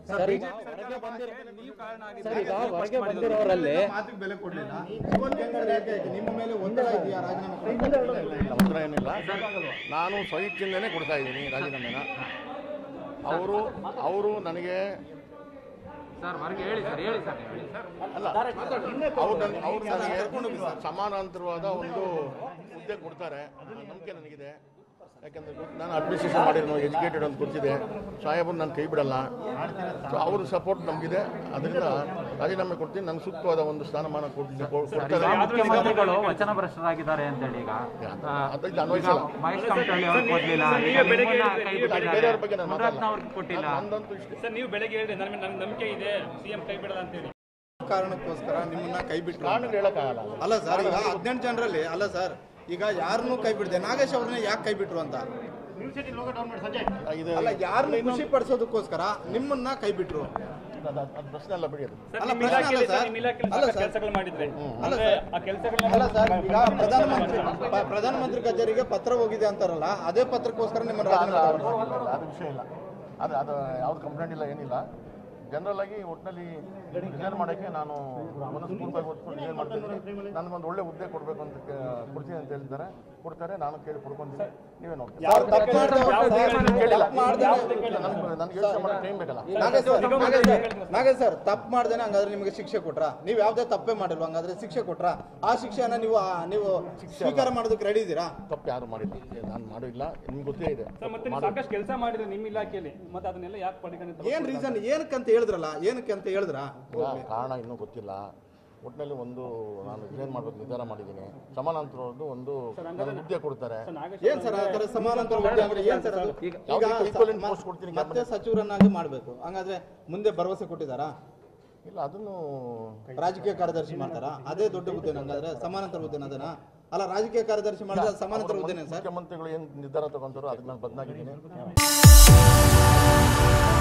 Sir ಈಗ ಹೊರಗೆ ಬಂದಿರೋ ಸರ್ ಈಗ ಹೊರಗೆ ಬಂದಿರೋರಲ್ಲಿ ಮಾತಿಗೆ ಬೆಲೆ ಕೊಡ್ಲಿಲ್ಲ ಇವತ್ತೇನ್ ಸರ್ ಯಾಕೆ ಆಯ್ತು? ನಿಮ್ಮ ಮೇಲೆ ಒತ್ತಡ ಇದೆಯಾ ರಾಜೀನಾಮೆ ಕೊಡೋಕೆ? ಇಲ್ಲ ಉತ್ತರ ಏನಿಲ್ಲ ನಾನು ಸ್ವಇಚ್ಛೆಯಿಂದನೇ ಕೊಡ್ತಾ ಇದ್ದೀನಿ ರಾಜೀನಾಮೆನ ಅವರು ಅವರು ನನಗೆ ಸರ್ ಹೊರಗೆ ಹೇಳಿ ಸರ್ ಹೇಳಿ ಸರ್ ಹೇಳಿ ಸರ್ ಅಲ್ಲ ಅವ್ರು ನನ್- ಅವ್ರು ನನಗೆ ಸಮಾನಾಂತರವಾದ ಒಂದು ಹುದ್ದೆ ಕೊಡ್ತಾರೆ ಅನ್ನೋ ನಂಬಿಕೆ ನನಗಿದೆ ಯಾಕಂದ್ರೆ ಗೊತ್ತು- ನಾನು ಅಡ್ಮಿನಿಸ್ಟ್ರೇಷನ್ ಮಾಡಿರೋ ಎಜುಕೇಟೆಡ್ ಅಂತ ಗೊತ್ತಿದೆ ಸಾಹೇಬರು ನಾನು ಕೈ ಬಿಡಲ್ಲ ಸೊ ಅವ್ರ ಸಪೋರ್ಟ್ ನಮಗಿದೆ ಅದರಿಂದ ರಾಜೀನಾಮೆ ಕೊಡ್ತೀನಿ ನಂಗೆ ಸೂಕ್ತವಾದ ಒಂದು ಸ್ಥಾನಮಾನ ಕೊಡ್ತೀನಿ ಕೊ- ಕೊಡ್ತಾರೆ ಮುಖ್ಯಮಂತ್ರಿಗಳು ವಚನ ಭ್ರಷ್ಟರಾಗಿದ್ದಾರೆ ಅಂತೇಳಿ ಈಗ ಅದಕ್ಕೆ ಅನ್ವಯಿಸಲ್ಲ ಮಹೇಶ್ ಕಮಟಳ್ಳಿ ಅವ್ರಿಗೆ ಕೊಡ್ಲಿಲ್ಲ ಈಗ ನಿಮ್ಮನ್ನ ಕೈ ಬಿಟ್ಟಿದ್ದಾರೆ ಬೇರೆಯವ್ರ ಬಗ್ಗೆ ನಾನು ಮಾತಾಡಲ್ಲ. ಮುನಿರತ್ನ ಅವ್ರಿಗೆ ಕೊಟ್ಟಿಲ್ಲ ನಂದಂತೂ ಇಷ್ಟೇ ಸರ್ ನೀವು ಬೆಳಗ್ಗೆ ಹೇಳಿದ್ರೆ ನನಗೆ ನನಗೆ ನಂಬಿಕೆ ಇದೆ ಸಿಎಂ ಕೈ ಬಿಡಲ್ಲ ಅಂತೇಳಿ ಕಾರಣಕ್ಕೋಸ್ಕರ ನಿಮ್ಮನ್ನ ಕೈ ಬಿಟ್ರು ಕಾರಣಗಳು ಹೇಳಕ್ಕಾಗಲ್ಲ ಅಲ್ಲ ಸರ್ ಈಗ ಹದಿನೆಂಟು ಜನರಲ್ಲಿ ಅಲ್ಲ ಸರ್ ಈಗ ಯಾರನ್ನೂ ಕೈ ಬಿಡದೆ ನಾಗೇಶ್ ಅವ್ರನ್ನ ಯಾಕೆ ಕೈ ಬಿಟ್ರು ಅಂತ ಇದು ಅಲ್ಲ ಯಾರನ್ನು ಖುಷಿ ಪಡಿಸೋದಕ್ಕೋಸ್ಕರ ನಿಮ್ಮನ್ನ ಕೈ ಬಿಟ್ರು ಅದು- ಅದು ಪ್ರಶ್ನೆ ಅಲ್ಲ ಬಿಡಿ ಅದು ಸರ್ ಅಲ್ಲ, ನಿಮ್ಮ ಪ್ರಶ್ನೆ ಅಲ್ಲ ಇಲಾಖೆಯಲ್ಲಿ ಸರ್. ಸರ್ ನಿಮ್ಮ ಇಲಾಖೆಯಲ್ಲಿ ಅಲ್ಲ ಸಾಕಷ್ಟು ಸರ್. ಕೆಲಸಗಳು ಮಾಡಿದ್ರೆ ಅಲ್ಲ ಅಂದ್ರೆ ಸರ್. ಆ ಕೆಲಸಗಳನ್ನ ಅಲ್ಲ ಸರ್ ಈಗ ಪ್ರಧಾನಮಂತ್ರಿ ಪ- ಪ್ರಧಾನಮಂತ್ರಿ ಕಚೇರಿಗೆ ಪತ್ರ ಹೋಗಿದೆ ಅಂತಾರಲ್ಲ ಅದೇ ಪತ್ರಕ್ಕೋಸ್ಕರ ನಿಮ್ಮ ಅದು- ರಾಜೀನಾಮೆ ಅದು- ತಗೊಂಡ್ರಾ? ಅದು ವಿಷಯ ಇಲ್ಲ ಅದು ಅದು ಯಾವ್ದು ಕಂಪ್ಲೇಂಟ್ ಇಲ್ಲ ಏನಿಲ್ಲ ಜನರಲ್ ಆಗಿ ಒಟ್ಟಿನಲ್ಲಿ ರಿಸೈನ್ ಮಾಡೋಕ್ಕೆ ನಾನು ಮನಸ್ಪೂರ್ವಕವಾಗಿ ಒತ್ಕೊಂಡು ರಿಸೈನ್ ಮಾಡ್ತಿದ್ದೀನಿ ನನಗೊಂದು ಒಳ್ಳೆ ಹುದ್ದೆ ಕೊಡಬೇಕು ಅಂತ ಕೇ- ಕೊಡ್ತೀನಿ ಅಂತ ಹೇಳಿದ್ದಾರೆ ಕೊಡ್ತಾರೆ ನಾನು ಕೇಳಿ ಕೊಡ್ಕೊಂತೀನಿ ನೀವೇ ನೋಡಿ ಸರ್, ತಪ್ಪು ಮಾಡ್ದೆ- ಕೇಳಿಲ್ಲ ತಪ್ಪು ಮಾಡ್ದೆ- ನನಗೆ ನನಗೆ ಯೋಚನೆ ಮಾಡೋ ಟೈಮ್ ಬೇಕಲ್ಲ Nagesh sir, Nagesh sir, Nagesh sir ತಪ್ಪು ಮಾಡ್ದೇನೆ ಹಂಗಾದ್ರೆ ನಿಮಗೆ ಶಿಕ್ಷೆ ಕೊಟ್ರಾ ನೀವು ಯಾವ್ದೇ ತಪ್ಪೇ ಮಾಡಿಲ್ವಾ ಹಂಗಾದ್ರೆ ಶಿಕ್ಷೆ ಕೊಟ್ರಾ ಆ ಶಿಕ್ಷೆನ ನೀವು ಆ, ನೀವು ಸ್ವೀಕಾರ ಮಾಡೋದಕ್ಕೆ ರೆಡಿ ಇದ್ದೀರಾ ತಪ್ಪು ಯಾರು ಮಾಡಿಲ್ಲ ನಾನು ಮಾಡಿಲ್ಲ ನಿಮ್ಗೆ ಗೊತ್ತೇ ಇದೆ ಸರ್ ಮತ್ತೆ ನೀವು ಸಾಕಷ್ಟು ಕೆಲಸ ಮಾಡಿದ್ರೆ ನಿಮ್ಮ ಇಲಾಖೆಯಲ್ಲಿ ಮತ್ತೆ ಅದನ್ನೆಲ್ಲ ಯಾಕೆ ಪಡ್ಕೊಂಡು ಏನ್ ರೀಸನ್ ಏನಕ್ಕೆ ಅಂತ ಹೇಳಿದ್ರಲ್ಲ ಏನಕ್ಕೆ ಅಂತ ಹೇಳಿದ್ರ ಇಲ್ಲ, ಕಾರಣ ಇನ್ನೂ ಗೊತ್ತಿಲ್ಲ ಒಟ್ಟಿನಲ್ಲಿ ಒಂದು ನಾನು ರಿಸೈನ್ ಮಾಡ್ಬೇಕು ನಿರ್ಧಾರ ಮಾಡಿದ್ದೀನಿ ಸಮಾನಾಂತರದ್ದು ಒಂದು ನನಗೆ ಹುದ್ದೆ ಕೊಡ್ತಾರೆ ಏನ್ ಸರ್ ಆ ತರ ಸಮಾನಾಂತರ ಹುದ್ದೆ ಅಂದ್ರೆ ಏನ್ ಸರ್ ಅದು ಈಗ ಯಾವ್ದಕ್ಕೆ equivalent ಸ- post ಕೊಡ್ತೀನಿ ಮತ್ತೆ ಸಚಿವರನ್ನಾಗಿ ಮಾಡ್ಬೇಕು ಹಂಗಾದ್ರೆ ಮುಂದೆ ಭರವಸೆ ಕೊಟ್ಟಿದ್ದಾರಾ ಇಲ್ಲ ಅದನ್ನು ರಾಜಕೀಯ ಕಾರ್ಯದರ್ಶಿ ಮಾಡ್ತಾರಾ ಅದೇ ದೊಡ್ಡ ಹುದ್ದೆ ಹಂಗಾದ್ರೆ ಸಮಾನಾಂತರ ಹುದ್ದೆ ಅದನ್ನ ಅಲ್ಲ ರಾಜಕೀಯ ಕಾರ್ಯದರ್ಶಿ ಮಾಡಿದ್ರೆ ಅದು ಸಮಾನಾಂತರ ಹುದ್ದೆನೇ ಸರ್ ಮುಖ್ಯಮಂತ್ರಿಗಳು ಏನು ನಿರ್ಧಾರ ತಗೊಂತಾರೋ ಅದಕ್ಕೆ ನಾನು ಬದಲಾಗಿದ್ದೀನಿ